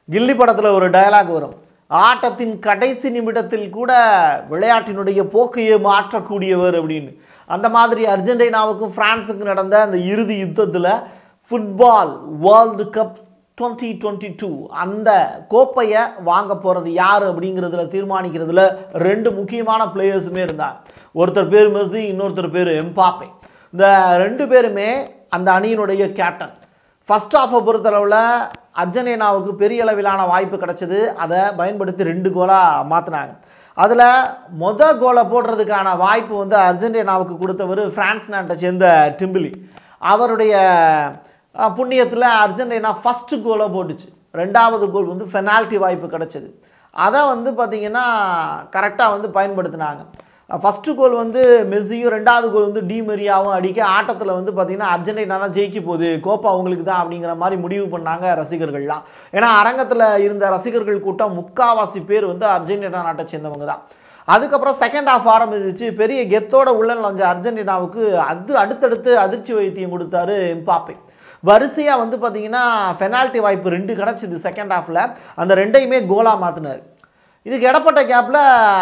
கில்லி படத்தில் ஒரு டயலாக் வரும் ஆட்டத்தின் கடைசி நிமிடத்தில் கூட விளையாட்டினுடைய போக்கையை மாற்றக்கூடியவர் அப்படின்னு அந்த மாதிரி அர்ஜென்டினாவுக்கும் பிரான்ஸுக்கும் நடந்த அந்த இறுதி யுத்தத்தில் football world cup twenty twenty two அந்த கோப்பையை வாங்க போகிறது யார் அப்படிங்கிறதுல தீர்மானிக்கிறதுல ரெண்டு முக்கியமான பிளேயர்ஸுமே இருந்தாங்க ஒருத்தர் பேர் மெஸ்ஸி இன்னொருத்தர் பேர் எம்பாப்பே இந்த ரெண்டு பேருமே அந்த அணியினுடைய கேப்டன் ஃபர்ஸ்ட் ஹாஃபை பொறுத்தளவில் அர்ஜென்டினாவுக்கு பெரிய அளவிலான வாய்ப்பு கிடைச்சது அதை பயன்படுத்தி ரெண்டு கோலாக மாற்றினாங்க அதில் மொத கோலை போடுறதுக்கான வாய்ப்பு வந்து அர்ஜென்டினாவுக்கு கொடுத்தவர் பிரான்ஸ் நாட்டை சேர்ந்த டிம்பிலி அவருடைய புண்ணியத்தில் அர்ஜென்டினா ஃபஸ்ட்டு கோலை போட்டுச்சு ரெண்டாவது கோல் வந்து ஃபெனால்ட்டி வாய்ப்பு கிடச்சிது அதை வந்து பார்த்திங்கன்னா கரெக்டாக வந்து பயன்படுத்தினாங்க ஃபஸ்ட்டு கோல் வந்து மெஸ்ஸியும் ரெண்டாவது கோல் வந்து டி மெரியாவும் அடிக்க ஆட்டத்தில் வந்து பார்த்திங்கன்னா அர்ஜென்டினா தான் ஜெயிக்க போகுது கோப்பா அவங்களுக்கு தான் அப்படிங்கிற மாதிரி முடிவு பண்ணாங்க ரசிகர்கள்லாம் ஏன்னா அரங்கத்தில் இருந்த ரசிகர்கள் கூட்டம் முக்காவாசி பேர் வந்து அர்ஜென்டினா நாட்டை சேர்ந்தவங்க தான் அதுக்கப்புறம் செகண்ட் ஹாஃப் ஆரம்பிச்சிச்சு பெரிய கெத்தோட உள்ள நுழைஞ்ச அர்ஜென்டினாவுக்கு அது அடுத்தடுத்து அதிர்ச்சி வைத்தியம் கொடுத்தாரு எம்பாப்பே வரிசையாக வந்து பார்த்தீங்கன்னா பெனால்ட்டி வாய்ப்பு ரெண்டு கிடச்சிது செகண்ட் ஹாஃபில் அந்த ரெண்டையுமே கோலாக மாற்றினார் இதுக்கு இடப்பட்ட கேப்பில்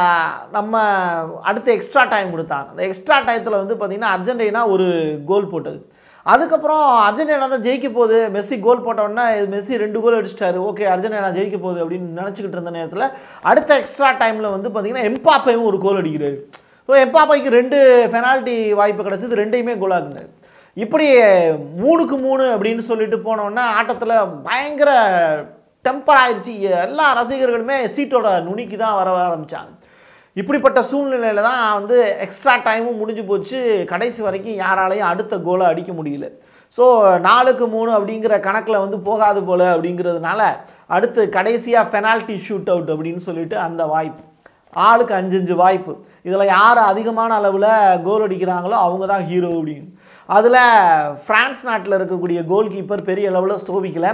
நம்ம அடுத்து எக்ஸ்ட்ரா டைம் கொடுத்தாங்க அந்த எக்ஸ்ட்ரா டயத்தில் வந்து பார்த்திங்கன்னா அர்ஜென்டினா ஒரு கோல் போட்டது அதுக்கப்புறம் அர்ஜென்டினா தான் ஜெயிக்க போகுது மெஸ்ஸி கோல் போட்டோன்னா மெஸ்ஸி ரெண்டு கோல் அடிச்சிட்டாரு ஓகே அர்ஜென்டினா ஜெயிக்க போகுது அப்படின்னு நினச்சிக்கிட்டு இருந்த நேரத்தில் அடுத்த எக்ஸ்ட்ரா டைமில் வந்து பார்த்திங்கன்னா எம்பாப்பையும் ஒரு கோல் அடிக்கிறாரு ஸோ எம்பாப்பைக்கு ரெண்டு பெனால்ட்டி வாய்ப்பு கிடச்சது ரெண்டையுமே கோலாக்குனாரு இப்படி மூணுக்கு மூணு அப்படின்னு சொல்லிட்டு போனோன்னா ஆட்டத்தில் பயங்கர டெம்பர் ஆயிடுச்சு எல்லா ரசிகர்களுமே சீட்டோட நுனிக்கு தான் வர ஆரம்பித்தாங்க இப்படிப்பட்ட சூழ்நிலையில் தான் வந்து எக்ஸ்ட்ரா டைமும் முடிஞ்சு போச்சு கடைசி வரைக்கும் யாராலையும் அடுத்த கோலை அடிக்க முடியல ஸோ நாலுக்கு மூணு அப்படிங்கிற கணக்கில் வந்து போகாது போல் அப்படிங்கிறதுனால அடுத்து கடைசியாக பெனால்ட்டி ஷூட் அவுட் அப்படின்னு சொல்லிட்டு அந்த வாய்ப்பு ஆளுக்கு அஞ்சு அஞ்சு வாய்ப்பு இதில் யார் அதிகமான அளவில் கோல் அடிக்கிறாங்களோ அவங்க தான் ஹீரோ அப்படின்னு அதில் ஃப்ரான்ஸ் நாட்டில் இருக்கக்கூடிய கோல் கீப்பர் பெரிய அளவில் ஸ்தோபிக்கலை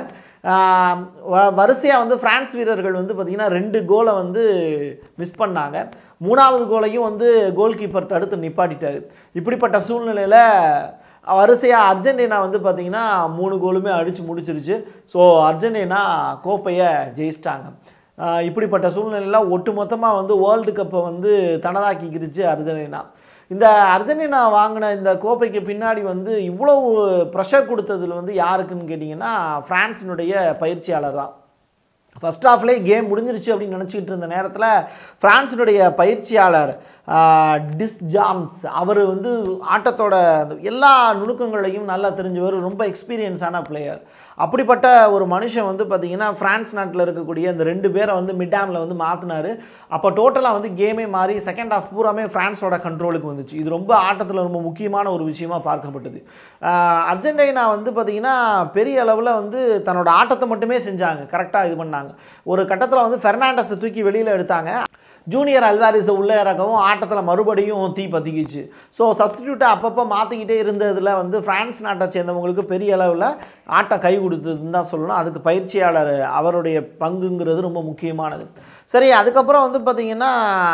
வரிசையாக வந்து ஃப்ரான்ஸ் வீரர்கள் வந்து பார்த்திங்கன்னா ரெண்டு கோலை வந்து மிஸ் பண்ணாங்க மூணாவது கோலையும் வந்து கோல் கீப்பர் தடுத்து நிப்பாட்டிட்டார் இப்படிப்பட்ட சூழ்நிலையில் வரிசையாக அர்ஜென்டினா வந்து பார்த்திங்கன்னா மூணு கோலுமே அடித்து முடிச்சிருச்சு ஸோ அர்ஜென்டினா கோப்பையை ஜெயிச்சிட்டாங்க இப்படிப்பட்ட சூழ்நிலையில் ஒட்டு மொத்தமாக வந்து வேர்ல்டு கப்பை வந்து தனதாக்கிக்கிருச்சு அர்ஜென்டினா இந்த அர்ஜென்டினா வாங்கின இந்த கோப்பைக்கு பின்னாடி வந்து இவ்வளவு ப்ரெஷர் கொடுத்ததில் வந்து யாருக்குன்னு கேட்டிங்கன்னா ஃப்ரான்ஸினுடைய பயிற்சியாளர் தான் ஃபஸ்ட் ஹாஃப்லேயே கேம் முடிஞ்சிருச்சு அப்படின்னு நினச்சிக்கிட்டு இருந்த நேரத்தில் ஃப்ரான்ஸினுடைய பயிற்சியாளர் டிஸ் ஜாம்ஸ் அவர் வந்து ஆட்டத்தோட எல்லா நுணுக்கங்களையும் நல்லா தெரிஞ்சவர் ரொம்ப எக்ஸ்பீரியன்ஸான பிளேயர் அப்படிப்பட்ட ஒரு மனுஷன் வந்து பார்த்திங்கன்னா ஃப்ரான்ஸ் நாட்டில் இருக்கக்கூடிய இந்த ரெண்டு பேரை வந்து மிட்டாமில் வந்து மாற்றினார் அப்போ டோட்டலாக வந்து கேமே மாறி செகண்ட் ஹாஃப் பூராமே ஃப்ரான்ஸோட கண்ட்ரோலுக்கு வந்துச்சு இது ரொம்ப ஆட்டத்தில் ரொம்ப முக்கியமான ஒரு விஷயமாக பார்க்கப்பட்டது அர்ஜென்டினா வந்து பார்த்திங்கன்னா பெரிய அளவில் வந்து தன்னோட ஆட்டத்தை மட்டுமே செஞ்சாங்க கரெக்டாக இது பண்ணாங்க ஒரு கட்டத்தில் வந்து ஃபெர்னாண்டஸை தூக்கி வெளியில் எடுத்தாங்க ஜூனியர் அல்வாரிஸை உள்ளே இறக்கவும் ஆட்டத்தில் மறுபடியும் தீ பற்றிக்கிச்சு ஸோ சப்ஸ்டியூட்டை அப்பப்போ மாற்றிக்கிட்டே இருந்ததில் வந்து ஃப்ரான்ஸ் நாட்டை சேர்ந்தவங்களுக்கு பெரிய அளவில் ஆட்டம் கை கொடுத்ததுன்னு தான் சொல்லணும் அதுக்கு பயிற்சியாளர் அவருடைய பங்குங்கிறது ரொம்ப முக்கியமானது சரி அதுக்கப்புறம் வந்து பார்த்திங்கன்னா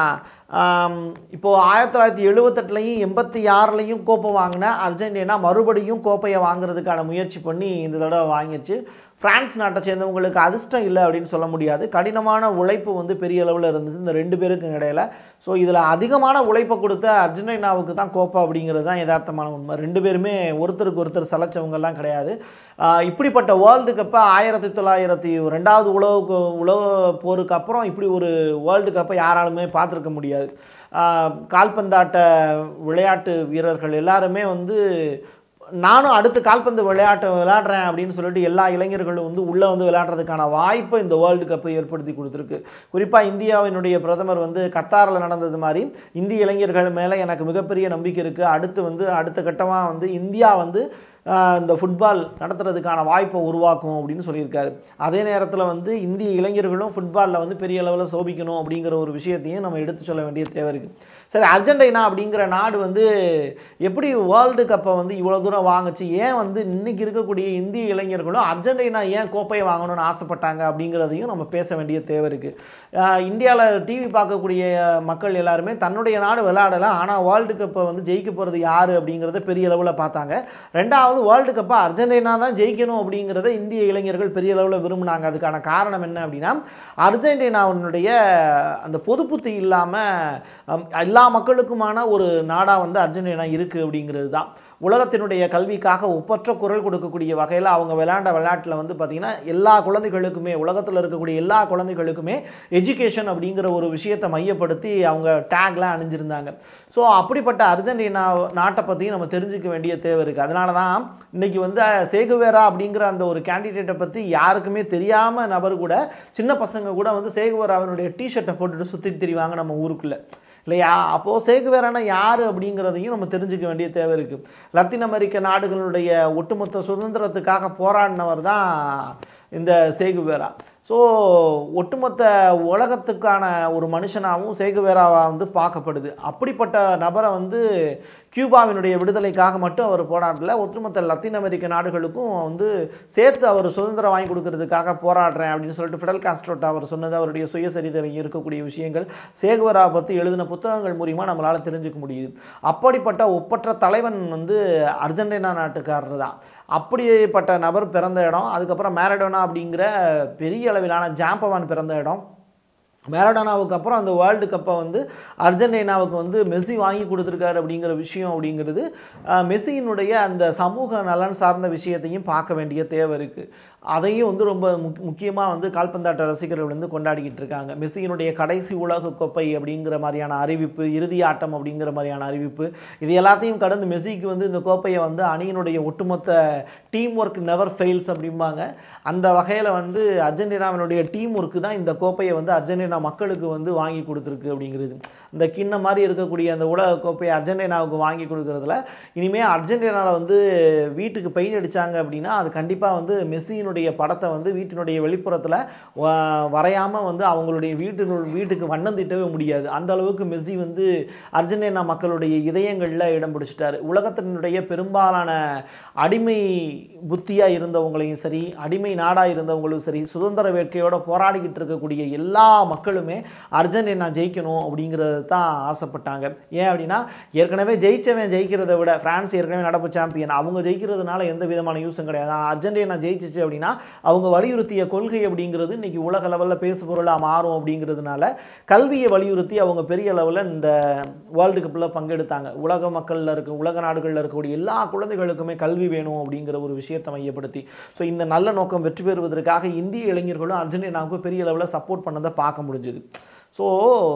இப்போது ஆயிரத்தி தொள்ளாயிரத்தி எழுபத்தெட்டுலையும் எண்பத்தி ஆறுலையும் கோப்பை வாங்கின அர்ஜென்டினா மறுபடியும் கோப்பையை வாங்குறதுக்கான முயற்சி பண்ணி இந்த தடவை வாங்கிடுச்சு ஃப்ரான்ஸ் நாட்டை சேர்ந்தவங்களுக்கு அதிர்ஷ்டம் இல்லை அப்படின்னு சொல்ல முடியாது கடினமான உழைப்பு வந்து பெரிய அளவில் இருந்துச்சு இந்த ரெண்டு பேருக்கும் இடையில ஸோ இதில் அதிகமான உழைப்பை கொடுத்த அர்ஜென்டினாவுக்கு தான் கோப்பா அப்படிங்கிறது தான் யதார்த்தமான உண்மை ரெண்டு பேருமே ஒருத்தருக்கு ஒருத்தர் சலைச்சவங்கெல்லாம் கிடையாது இப்படிப்பட்ட வேர்ல்டு கப்பை ஆயிரத்தி தொள்ளாயிரத்தி ரெண்டாவது உலக உலக போருக்கு அப்புறம் இப்படி ஒரு வேர்ல்டு கப்பை யாராலுமே பார்த்துருக்க முடியாது கால்பந்தாட்ட விளையாட்டு வீரர்கள் எல்லாருமே வந்து நானும் அடுத்து கால்பந்து விளையாட்டு விளையாடுறேன் அப்படின்னு சொல்லிட்டு எல்லா இளைஞர்களும் வந்து உள்ளே வந்து விளையாடுறதுக்கான வாய்ப்பை இந்த வேர்ல்டு கப்பை ஏற்படுத்தி கொடுத்துருக்கு குறிப்பாக இந்தியாவினுடைய பிரதமர் வந்து கத்தாரில் நடந்தது மாதிரி இந்திய இளைஞர்கள் மேலே எனக்கு மிகப்பெரிய நம்பிக்கை இருக்குது அடுத்து வந்து அடுத்த கட்டமாக வந்து இந்தியா வந்து இந்த ஃபுட்பால் நடத்துறதுக்கான வாய்ப்பை உருவாக்கும் அப்படின்னு சொல்லியிருக்காரு அதே நேரத்தில் வந்து இந்திய இளைஞர்களும் ஃபுட்பாலில் வந்து பெரிய அளவில் சோபிக்கணும் அப்படிங்கிற ஒரு விஷயத்தையும் நம்ம எடுத்து சொல்ல வேண்டிய தேவை இருக்குது சரி அர்ஜென்டினா அப்படிங்கிற நாடு வந்து எப்படி வேர்ல்டு கப்பை வந்து இவ்வளோ தூரம் வாங்குச்சு ஏன் வந்து இன்னைக்கு இருக்கக்கூடிய இந்திய இளைஞர்களும் அர்ஜென்டினா ஏன் கோப்பையை வாங்கணும்னு ஆசைப்பட்டாங்க அப்படிங்கிறதையும் நம்ம பேச வேண்டிய தேவை இருக்குது இந்தியாவில் டிவி பார்க்கக்கூடிய மக்கள் எல்லாருமே தன்னுடைய நாடு விளையாடலை ஆனால் வேர்ல்டு கப்பை வந்து ஜெயிக்க போகிறது யார் அப்படிங்கிறத பெரிய அளவில் பார்த்தாங்க ரெண்டாவது வேர்ல்டு கப்பை அர்ஜென்டினா தான் ஜெயிக்கணும் அப்படிங்கிறத இந்திய இளைஞர்கள் பெரிய அளவில் விரும்பினாங்க அதுக்கான காரணம் என்ன அப்படின்னா அர்ஜென்டினாவினுடைய அந்த பொதுப்புத்தி இல்லாமல் எல்லா மக்களுக்குமான ஒரு நாடாக வந்து அர்ஜென்டினா இருக்குது அப்படிங்கிறது தான் உலகத்தினுடைய கல்விக்காக ஒப்பற்ற குரல் கொடுக்கக்கூடிய வகையில் அவங்க விளையாண்ட விளையாட்டில் வந்து பார்த்திங்கன்னா எல்லா குழந்தைகளுக்குமே உலகத்தில் இருக்கக்கூடிய எல்லா குழந்தைகளுக்குமே எஜுகேஷன் அப்படிங்கிற ஒரு விஷயத்தை மையப்படுத்தி அவங்க டேக்லாம் அணிஞ்சிருந்தாங்க ஸோ அப்படிப்பட்ட அர்ஜென்டினா நாட்டை பற்றியும் நம்ம தெரிஞ்சுக்க வேண்டிய தேவை இருக்குது அதனால தான் இன்றைக்கி வந்து சேகுவேரா அப்படிங்கிற அந்த ஒரு கேண்டிடேட்டை பற்றி யாருக்குமே தெரியாமல் நபர் கூட சின்ன பசங்க கூட வந்து சேகுவேராவினுடைய டிஷர்ட்டை போட்டுட்டு சுற்றிட்டு திரிவாங்க நம்ம ஊருக்குள்ளே இல்லையா அப்போது சேகுவேரானா யார் அப்படிங்கிறதையும் நம்ம தெரிஞ்சுக்க வேண்டிய தேவை இருக்குது லத்தீன் அமெரிக்க நாடுகளுடைய ஒட்டுமொத்த சுதந்திரத்துக்காக போராடினவர் தான் இந்த சேகுவேரா ஸோ ஒட்டுமொத்த உலகத்துக்கான ஒரு மனுஷனாகவும் சேகுவேராவா வந்து பார்க்கப்படுது அப்படிப்பட்ட நபரை வந்து கியூபாவினுடைய விடுதலைக்காக மட்டும் அவர் போராடல ஒட்டுமொத்த லத்தீன் அமெரிக்க நாடுகளுக்கும் வந்து சேர்த்து அவர் சுதந்திரம் வாங்கி கொடுக்கறதுக்காக போராடுறேன் அப்படின்னு சொல்லிட்டு ஃபிடல் காஸ்ட்ரோட்டா அவர் சொன்னது அவருடைய சுயசரிதையில் இருக்கக்கூடிய விஷயங்கள் சேகுவரா பற்றி எழுதின புத்தகங்கள் மூலிமா நம்மளால் தெரிஞ்சுக்க முடியுது அப்படிப்பட்ட ஒப்பற்ற தலைவன் வந்து அர்ஜென்டினா நாட்டுக்காரர் தான் அப்படிப்பட்ட நபர் பிறந்த இடம் அதுக்கப்புறம் மேரடோனா அப்படிங்கிற பெரிய அளவிலான ஜாம்பவான் பிறந்த இடம் மேரடோனாவுக்கு அப்புறம் அந்த வேர்ல்டு கப்பை வந்து அர்ஜென்டினாவுக்கு வந்து மெஸ்ஸி வாங்கி கொடுத்துருக்காரு அப்படிங்கிற விஷயம் அப்படிங்கிறது அஹ், மெஸ்ஸியினுடைய அந்த சமூக நலன் சார்ந்த விஷயத்தையும் பார்க்க வேண்டிய தேவை இருக்குது அதையும் வந்து ரொம்ப முக் முக்கியமாக வந்து கால்பந்தாட்ட ரசிகர்கள் வந்து கொண்டாடிக்கிட்டு இருக்காங்க மெஸ்ஸியினுடைய கடைசி உலக கோப்பை அப்படிங்கிற மாதிரியான அறிவிப்பு இறுதி ஆட்டம் அப்படிங்கிற மாதிரியான அறிவிப்பு இது எல்லாத்தையும் கடந்து மெஸ்ஸிக்கு வந்து இந்த கோப்பையை வந்து அணியினுடைய ஒட்டுமொத்த டீம் ஒர்க் நெவர் ஃபெயில்ஸ் அப்படிம்பாங்க அந்த வகையில் வந்து அர்ஜென்டினாவினுடைய டீம் ஒர்க்கு தான் இந்த கோப்பையை வந்து அர்ஜென்டினா மக்களுக்கு வந்து வாங்கி கொடுத்துருக்கு அப்படிங்கிறது இந்த கிண்ணம் மாதிரி இருக்கக்கூடிய அந்த உலக கோப்பையை அர்ஜென்டினாவுக்கு வாங்கி கொடுக்கறதுல இனிமேல் அர்ஜென்டினாவில் வந்து வீட்டுக்கு பெயிண்ட் அடித்தாங்க அப்படின்னா அது கண்டிப்பாக வந்து மெஸ்ஸியினுடைய படத்தை வந்து வீட்டினுடைய வெளிப்புறத்தில் வரையாமல் வந்து அவங்களுடைய வீட்டினுள் வீட்டுக்கு வண்ணம் தீட்டவே முடியாது அந்த அளவுக்கு மெஸ்ஸி வந்து அர்ஜென்டினா மக்களுடைய இதயங்களில் இடம் பிடிச்சிட்டாரு உலகத்தினுடைய பெரும்பாலான அடிமை புத்தியாக இருந்தவங்களையும் சரி அடிமை நாடாக இருந்தவங்களும் சரி சுதந்திர வேட்கையோட போராடிக்கிட்டு இருக்கக்கூடிய எல்லா மக்களுமே அர்ஜென்டினா ஜெயிக்கணும் அப்படிங்கிறது தான் ஆசைப்பட்டாங்க ஏன் அப்படின்னா ஏற்கனவே ஜெயிச்சவன் ஜெயிக்கிறத விட பிரான்ஸ் ஏற்கனவே நடப்பு சாம்பியன் அவங்க ஜெயிக்கிறதுனால எந்த விதமான யூஸும் கிடையாது ஆனால் அர்ஜென்டினா ஜெயிச்சிச்சு அப்படின்னா அவங்க வலியுறுத்திய கொள்கை அப்படிங்கிறது இன்னைக்கு உலக லெவலில் பேசு பொருளாக மாறும் அப்படிங்கிறதுனால கல்வியை வலியுறுத்தி அவங்க பெரிய அளவில் இந்த வேர்ல்டு கப்பில் பங்கெடுத்தாங்க உலக மக்களில் இருக்க உலக நாடுகளில் இருக்கக்கூடிய எல்லா குழந்தைகளுக்குமே கல்வி வேணும் அப்படிங்கிற ஒரு விஷயத்தை மையப்படுத்தி ஸோ இந்த நல்ல நோக்கம் வெற்றி பெறுவதற்காக இந்திய இளைஞர்களும் அர்ஜென்டினாவுக்கு பெரிய அளவில் சப்போர்ட் பண்ணதை பார்க்க முடிஞ்சுது ஸோ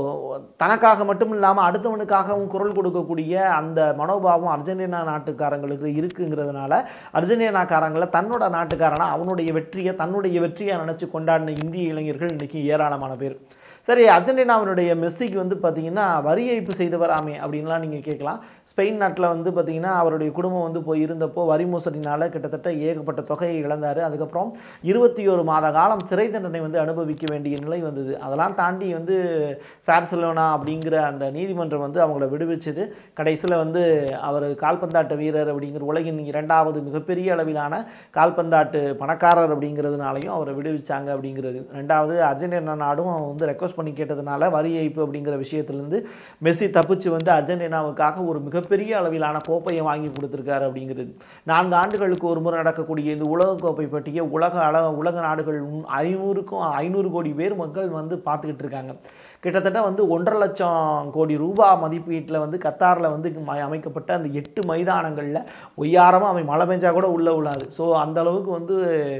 தனக்காக மட்டும் இல்லாமல் அடுத்தவனுக்காகவும் குரல் கொடுக்கக்கூடிய அந்த மனோபாவம் அர்ஜென்டினா நாட்டுக்காரங்களுக்கு இருக்குங்கிறதுனால அர்ஜென்டினாக்காரங்களை தன்னோட நாட்டுக்காரனா அவனுடைய வெற்றியை தன்னுடைய வெற்றியை நினச்சி கொண்டாடின இந்திய இளைஞர்கள் இன்றைக்கி ஏராளமான பேர் சரி அர்ஜென்டினாவினுடைய மெஸ்ஸிக்கு வந்து பார்த்தீங்கன்னா வரி ஏய்ப்பு செய்து வராமே அப்படின்லாம் நீங்கள் கேட்கலாம் ஸ்பெயின் நாட்டில் வந்து பார்த்தீங்கன்னா அவருடைய குடும்பம் வந்து போய் இருந்தப்போ வரி மோசடினால கிட்டத்தட்ட ஏகப்பட்ட தொகையை இழந்தார் அதுக்கப்புறம் இருபத்தி ஒரு மாத காலம் சிறை தண்டனை வந்து அனுபவிக்க வேண்டிய நிலை வந்தது அதெல்லாம் தாண்டி வந்து ஃபேர்சலோனா அப்படிங்கிற அந்த நீதிமன்றம் வந்து அவங்கள விடுவிச்சது கடைசியில் வந்து அவர் கால்பந்தாட்ட வீரர் அப்படிங்கிற உலகின் இரண்டாவது மிகப்பெரிய அளவிலான கால்பந்தாட்டு பணக்காரர் அப்படிங்கிறதுனாலையும் அவரை விடுவிச்சாங்க அப்படிங்கிறது ரெண்டாவது அர்ஜென்டினா நாடும் வந்து ரெக்வஸ்ட் பண்ணி கேட்டதுனால வரி ஏய்ப்பு அப்படிங்கிற விஷயத்துலேருந்து மெஸ்ஸி தப்பிச்சு வந்து அர்ஜென்டினாவுக்காக ஒரு மிகப்பெரிய அளவிலான கோப்பையை வாங்கி கொடுத்துருக்காரு அப்படிங்கிறது நான்கு ஆண்டுகளுக்கு ஒரு முறை நடக்கக்கூடிய இந்த உலக கோப்பை பற்றிய உலக அள உலக நாடுகள் ஐநூறுக்கும் ஐநூறு கோடி பேர் மக்கள் வந்து பார்த்துக்கிட்டு இருக்காங்க கிட்டத்தட்ட வந்து ஒன்றரை லட்சம் கோடி ரூபாய் மதிப்பீட்டில் வந்து கத்தாரில் வந்து ம- அமைக்கப்பட்ட அந்த எட்டு மைதானங்களில் ஒய்யாரமாக அவன் மழை பெஞ்சா கூட உள்ளே விழாது ஸோ அந்த அளவுக்கு வந்து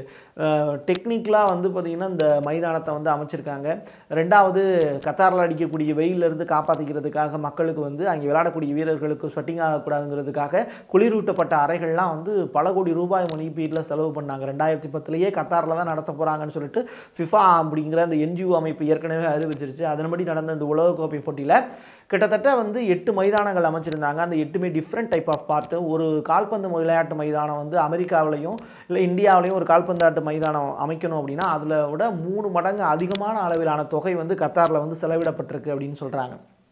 டெக்னிக்கலாக வந்து பார்த்திங்கன்னா இந்த மைதானத்தை வந்து அமைச்சிருக்காங்க ரெண்டாவது கத்தாரில் அடிக்கக்கூடிய வெயிலிருந்து காப்பாற்றிக்கிறதுக்காக மக்களுக்கு வந்து அங்கே விளையாடக்கூடிய வீரர்களுக்கு ஸ்வெட்டிங் ஆகக்கூடாதுங்கிறதுக்காக குளிரூட்டப்பட்ட அறைகள்லாம் வந்து பல கோடி ரூபாய் மதிப்பீட்டில் செலவு பண்ணாங்க ரெண்டாயிரத்தி பத்துலேயே கத்தாரில் தான் நடத்த போகிறாங்கன்னு சொல்லிட்டு ஃபிஃபா அப்படிங்கிற அந்த என்ஜிஓ அமைப்பு ஏற்கனவே அறிவிச்சிருச்சு அதன்படி நடந்த இந்த உலகக்கோப்பை போட்டியில் கிட்டத்தட்ட வந்து எட்டு மைதானங்கள் அமைச்சிருந்தாங்க அந்த எட்டுமே டிஃப்ரெண்ட் டைப் ஆஃப் பார்ட்டு ஒரு கால்பந்து விளையாட்டு மைதானம் வந்து அமெரிக்காவிலையும் இல்லை இந்தியாவிலையும் ஒரு கால்பந்தாட்டு மைதானம் அமைக்கணும் அப்படின்னா அதில் விட மூணு மடங்கு அதிகமான அளவிலான தொகை வந்து கத்தாரில் வந்து செலவிடப்பட்டிருக்கு அப்படின்னு சொல்கிறாங்க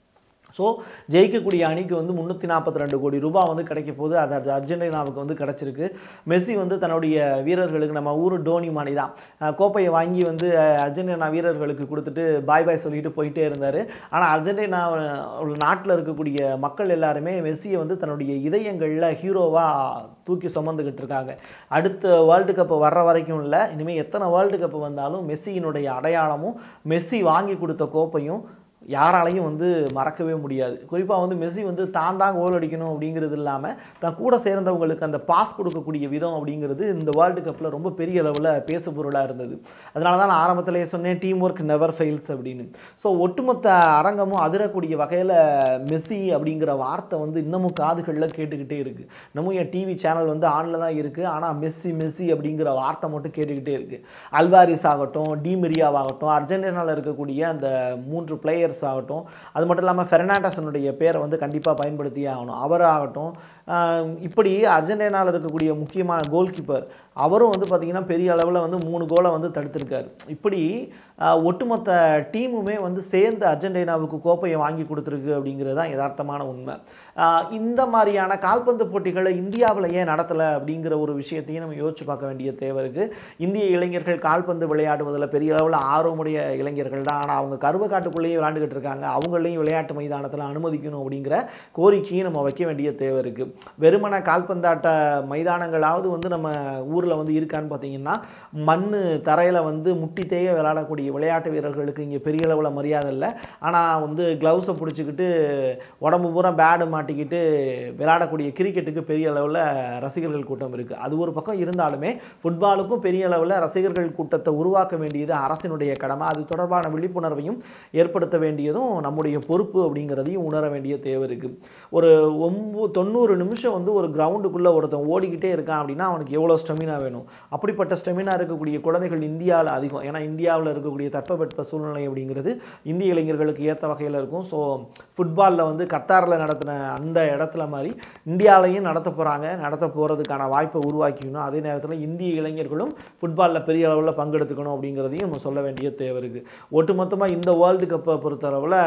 ஸோ ஜெயிக்கக்கூடிய அணிக்கு வந்து முந்நூற்றி நாற்பத்தி ரெண்டு கோடி ரூபாய் வந்து கிடைக்க போகுது அது அது அர்ஜென்டினாவுக்கு வந்து கிடச்சிருக்கு மெஸ்ஸி வந்து தன்னுடைய வீரர்களுக்கு நம்ம ஊர் டோனி மாணி தான் அஹ் கோப்பையை வாங்கி வந்து அஹ், அர்ஜென்டினா வீரர்களுக்கு கொடுத்துட்டு பாய் பாய் சொல்லிட்டு போயிட்டே இருந்தார் ஆனால் அர்ஜென்டினா அஹ், நாட்டில் இருக்கக்கூடிய மக்கள் எல்லாருமே மெஸ்ஸியை வந்து தன்னுடைய இதயங்களில் ஹீரோவாக தூக்கி சுமந்துக்கிட்டு இருக்காங்க அடுத்த வேர்ல்டு கப் வர்ற வரைக்கும் இல்லை இனிமேல் எத்தனை வேர்ல்டு கப் வந்தாலும் மெஸ்ஸியினுடைய அடையாளமும் மெஸ்ஸி வாங்கி கொடுத்த கோப்பையும் யாராலையும் வந்து மறக்கவே முடியாது குறிப்பாக வந்து மெஸ்ஸி வந்து தான் தான் கோல் அடிக்கணும் அப்படிங்கிறது இல்லாமல் தான் கூட சேர்ந்தவங்களுக்கு அந்த பாஸ் கொடுக்கக்கூடிய விதம் அப்படிங்கிறது இந்த வேர்ல்டு கப்பில் ரொம்ப பெரிய அளவில் பேசு பொருளாக இருந்தது அதனால தான் நான் ஆரம்பத்திலேயே சொன்னேன் டீம் ஒர்க் நெவர் ஃபெயில்ஸ் அப்படின்னு ஸோ ஒட்டுமொத்த அரங்கமும் அதிரக்கூடிய வகையில் மெஸ்ஸி அப்படிங்கிற வார்த்தை வந்து இன்னமும் காதுகளில் கேட்டுக்கிட்டே இருக்குது இன்னமும் என் டிவி சேனல் வந்து ஆனில் தான் இருக்குது ஆனால் மெஸ்ஸி மெஸ்ஸி அப்படிங்கிற வார்த்தை மட்டும் கேட்டுக்கிட்டே இருக்குது அல்வாரிஸ் ஆகட்டும் டிமிரியாவாகட்டும் அர்ஜென்டினாவில் இருக்கக்கூடிய அந்த மூன்று பிளேயர்ஸ் ஆகட்டும் அது மட்டும் இல்லாமல் ஃபெர்னாண்டஸனுடைய பேரை வந்து கண்டிப்பாக பயன்படுத்தியே ஆகணும் அவர் ஆகட்டும் ஆஹ் இப்படி அர்ஜென்டினாவில் இருக்கக்கூடிய முக்கியமான கோல் கீப்பர் அவரும் வந்து பார்த்திங்கன்னா பெரிய அளவில் வந்து மூணு கோலை வந்து தடுத்திருக்காரு இப்படி ஆஹ் ஒட்டுமொத்த டீமுமே வந்து சேர்ந்து அர்ஜென்டினாவுக்கு கோப்பையை வாங்கி கொடுத்துருக்கு அப்படிங்கிறது தான் யதார்த்தமான உண்மை ஆஹ் இந்த மாதிரியான கால்பந்து போட்டிகளை இந்தியாவில் ஏன் நடத்தலை அப்படிங்கிற ஒரு விஷயத்தையும் நம்ம யோசிச்சு பார்க்க வேண்டிய தேவை இருக்குது இந்திய இளைஞர்கள் கால்பந்து விளையாடுவதில் பெரிய அளவில் ஆர்வமுடைய இளைஞர்கள் தான் ஆனால் அவங்க கருவக்காட்டுக்குள்ளேயே விளையாண்டுக்கிட்டு இருக்காங்க அவங்களையும் விளையாட்டு மைதானத்தில் அனுமதிக்கணும் அப்படிங்கிற கோரிக்கையும் நம்ம வைக்க வேண்டிய தேவை இருக்குது வெறுமன கால்பந்தாட்ட மைதானங்களாவது வந்து நம்ம ஊரில் வந்து இருக்கான்னு பார்த்தீங்கன்னா மண் தரையில் வந்து முட்டி தேய விளையாடக்கூடிய விளையாட்டு வீரர்களுக்கு இங்கே பெரிய அளவில் மரியாதை இல்லை ஆனால் வந்து க்ளவுஸை பிடிச்சிக்கிட்டு உடம்பு பூரா பேடு மாட்டிக்கிட்டு விளையாடக்கூடிய கிரிக்கெட்டுக்கு பெரிய அளவில் ரசிகர்கள் கூட்டம் இருக்குது அது ஒரு பக்கம் இருந்தாலுமே ஃபுட்பாலுக்கும் பெரிய அளவில் ரசிகர்கள் கூட்டத்தை உருவாக்க வேண்டியது அரசினுடைய கடமை அது தொடர்பான விழிப்புணர்வையும் ஏற்படுத்த வேண்டியதும் நம்முடைய பொறுப்பு அப்படிங்கிறதையும் உணர வேண்டிய தேவை இருக்குது ஒரு ஒம்பது தொண்ணூறு நிமிஷம் வந்து ஒரு கிரவுண்டுக்குள்ளே ஒருத்தன் ஓடிக்கிட்டே இருக்கான் அப்படின்னா அவனுக்கு எவ்வளோ ஸ்டெமினா வேணும் அப்படிப்பட்ட ஸ்டெமினா இருக்கக்கூடிய குழந்தைகள் இந்தியாவில் அதிகம் ஏன்னா இந்தியாவில் இருக்கக்கூடிய தட்பவெட்ப சூழ்நிலை அப்படிங்கிறது இந்திய இளைஞர்களுக்கு ஏற்ற வகையில் இருக்கும் ஸோ ஃபுட்பாலில் வந்து கத்தாரில் நடத்தின அந்த இடத்துல மாதிரி இந்தியாவிலையும் நடத்த போகிறாங்க நடத்த போகிறதுக்கான வாய்ப்பை உருவாக்கிக்கணும் அதே நேரத்தில் இந்திய இளைஞர்களும் ஃபுட்பாலில் பெரிய அளவில் பங்கெடுத்துக்கணும் அப்படிங்கிறதையும் நம்ம சொல்ல வேண்டிய தேவை இருக்குது ஒட்டுமொத்தமாக இந்த வேர்ல்டு கப்பை பொறுத்தளவில்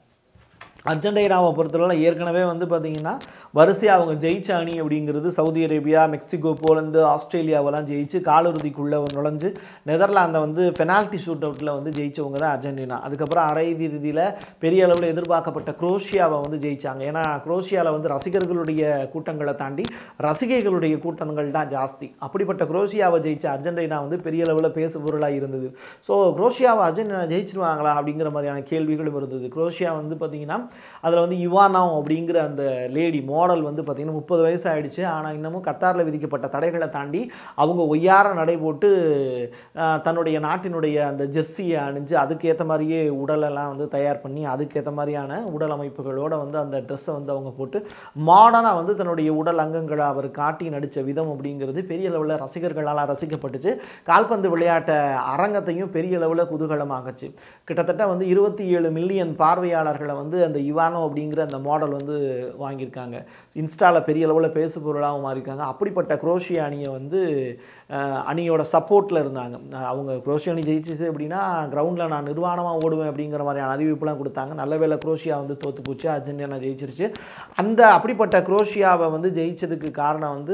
அர்ஜென்டினாவை பொறுத்தளவில் ஏற்கனவே வந்து பார்த்திங்கன்னா வரிசையாக அவங்க ஜெயிச்ச அணி அப்படிங்கிறது சவுதி அரேபியா மெக்சிகோ போலந்து ஆஸ்திரேலியாவெல்லாம் ஜெயிச்சு காலிறுதிக்குள்ளே நுழைஞ்சு நெதர்லாந்தை வந்து பெனால்ட்டி ஷூட் அவுட்டில் வந்து ஜெயிச்சவங்க தான் அர்ஜென்டினா அதுக்கப்புறம் அரை இறுதியில் பெரிய அளவில் எதிர்பார்க்கப்பட்ட குரோஷியாவை வந்து ஜெயிச்சாங்க ஏன்னா குரோஷியாவில் வந்து ரசிகர்களுடைய கூட்டங்களை தாண்டி ரசிகைகளுடைய கூட்டங்கள் தான் ஜாஸ்தி அப்படிப்பட்ட குரோஷியாவை ஜெயிச்ச அர்ஜென்டினா வந்து பெரிய அளவில் பேசு பொருளாக இருந்தது ஸோ குரோஷியாவை அர்ஜென்டினா ஜெயிச்சிருவாங்களா அப்படிங்கிற மாதிரியான கேள்விகளும் இருந்தது குரோஷியா வந்து பார்த்திங்கன்னா அதில் வந்து இவானாவ் அப்படிங்கிற அந்த லேடி மாடல் வந்து பார்த்திங்கன்னா முப்பது வயசு ஆயிடுச்சு ஆனால் இன்னமும் கத்தாரில் விதிக்கப்பட்ட தடைகளை தாண்டி அவங்க ஒய்யார நடை போட்டு ஆஹ், தன்னுடைய நாட்டினுடைய அந்த ஜெர்சியை அணிஞ்சு அதுக்கேற்ற மாதிரியே உடலெல்லாம் வந்து தயார் பண்ணி அதுக்கேற்ற மாதிரியான உடல் அமைப்புகளோட வந்து அந்த ட்ரெஸ்ஸை வந்து அவங்க போட்டு மாடர்னாக வந்து தன்னுடைய உடல் அங்கங்களை அவர் காட்டி நடித்த விதம் அப்படிங்கிறது பெரிய அளவில் ரசிகர்களால் ரசிக்கப்பட்டுச்சு கால்பந்து விளையாட்ட அரங்கத்தையும் பெரிய அளவில் குதூகலமாகச்சு கிட்டத்தட்ட வந்து இருபத்தி ஏழு மில்லியன் பார்வையாளர்களை வந்து அந்த இவானோ அப்படிங்கிற அந்த மாடல் வந்து வாங்கியிருக்காங்க இன்ஸ்டாவில் பெரிய அளவில் பேசு பொருளாகவும் மாறியிருக்காங்க அப்படிப்பட்ட குரோஷியா அணியை வந்து அஹ், அணியோட சப்போர்ட்டில் இருந்தாங்க அஹ், அவங்க குரோஷியா அணி ஜெயிச்சிச்சு அப்படின்னா கிரவுண்டில் நான் நிர்வாணமாக ஓடுவேன் அப்படிங்கிற மாதிரியான அறிவிப்புலாம் கொடுத்தாங்க நல்ல வேளை குரோஷியா வந்து தோத்து போச்சு அர்ஜென்டினா ஜெயிச்சிருச்சு அந்த அப்படிப்பட்ட குரோஷியாவை வந்து ஜெயிச்சதுக்கு காரணம் வந்து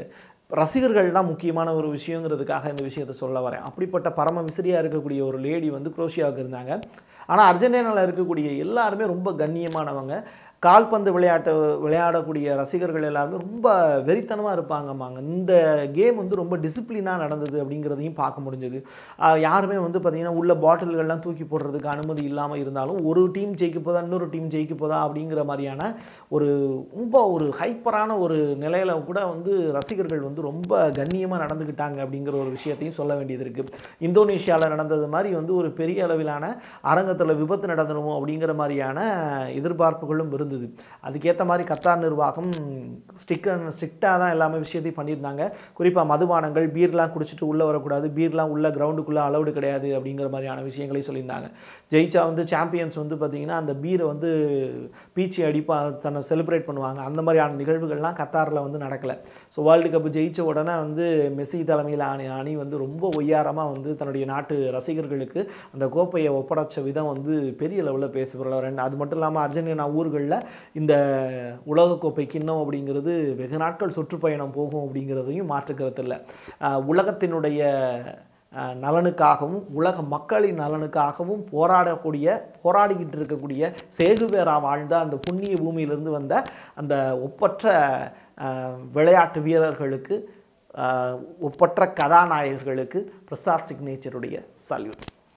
ரசிகர்கள் தான் முக்கியமான ஒரு விஷயங்கிறதுக்காக இந்த விஷயத்தை சொல்ல வரேன் அப்படிப்பட்ட பரம விசிறியாக இருக்கக்கூடிய ஒரு லேடி வந்து குரோஷியாவுக்கு இருந்தாங்க ஆனால் அர்ஜென்டினாவில் இருக்கக்கூடிய எல்லாருமே ரொம்ப கண்ணியமானவங்க கால்பந்து விளையாட்டு விளையாடக்கூடிய ரசிகர்கள் எல்லாருமே ரொம்ப வெறித்தனமாக இருப்பாங்கம்மாங்க இந்த கேம் வந்து ரொம்ப டிசிப்ளினாக நடந்தது அப்படிங்கிறதையும் பார்க்க முடிஞ்சது ஆஹ் யாருமே வந்து பார்த்திங்கன்னா உள்ள பாட்டில்கள்லாம் தூக்கி போடுறதுக்கு அனுமதி இல்லாமல் இருந்தாலும் ஒரு டீம் ஜெயிக்க போதா இன்னொரு டீம் ஜெயிக்க போதா அப்படிங்கிற மாதிரியான ஒரு ரொம்ப ஒரு ஹைப்பரான ஒரு நிலையில் கூட வந்து ரசிகர்கள் வந்து ரொம்ப கண்ணியமாக நடந்துக்கிட்டாங்க அப்படிங்கிற ஒரு விஷயத்தையும் சொல்ல வேண்டியது இருக்குது இந்தோனேஷியாவில் நடந்தது மாதிரி வந்து ஒரு பெரிய அளவிலான அரங்கத்தில் விபத்து நடந்துடுமோ அப்படிங்கிற மாதிரியான எதிர்பார்ப்புகளும் இருந்தது இருந்தது அதுக்கேற்ற மாதிரி கத்தார் நிர்வாகம் ஸ்டிக் ஸ்ட்ரிக்டாக தான் எல்லாமே விஷயத்தையும் பண்ணியிருந்தாங்க குறிப்பாக மதுபானங்கள் பீர்லாம் குடிச்சிட்டு உள்ளே வரக்கூடாது பீர்லாம் உள்ள கிரவுண்டுக்குள்ளே அலௌடு கிடையாது அப்படிங்கிற மாதிரியான விஷயங்களையும் சொல்லியிருந்தாங்க ஜெயிச்சா வந்து சாம்பியன்ஸ் வந்து பார்த்திங்கன்னா அந்த பீரை வந்து பீச்சி அடிப்பா தன்னை செலிப்ரேட் பண்ணுவாங்க அந்த மாதிரியான நிகழ்வுகள்லாம் கத்தாரில் வந்து நடக்கலை ஸோ வேர்ல்டு கப் ஜெயிச்ச உடனே வந்து மெஸ்ஸி தலைமையில் அணி அணி வந்து ரொம்ப ஒய்யாரமாக வந்து தன்னுடைய நாட்டு ரசிகர்களுக்கு அந்த கோப்பையை ஒப்படைச்ச விதம் வந்து பெரிய லெவலில் பேசப்படுற ரெண்டு அது மட்டும் இல்லாமல் அர்ஜென்டினா ஊர்களில் இந்த உலகக்கோப்பை கிண்ணம் அப்படிங்கிறது வெகு நாட்கள் சுற்றுப்பயணம் போகும் அப்படிங்கிறதையும் மாற்றுக்கிறது இல்லை ஆஹ் உலகத்தினுடைய ஆஹ் நலனுக்காகவும் உலக மக்களின் நலனுக்காகவும் போராடக்கூடிய போராடிக்கிட்டு இருக்கக்கூடிய சேகுபேரா வாழ்ந்த அந்த புண்ணிய பூமியிலிருந்து வந்த அந்த ஒப்பற்ற ஆஹ் விளையாட்டு வீரர்களுக்கு ஆஹ் ஒப்பற்ற கதாநாயகர்களுக்கு பிரசாத் சிக்னேச்சருடைய சல்யூட்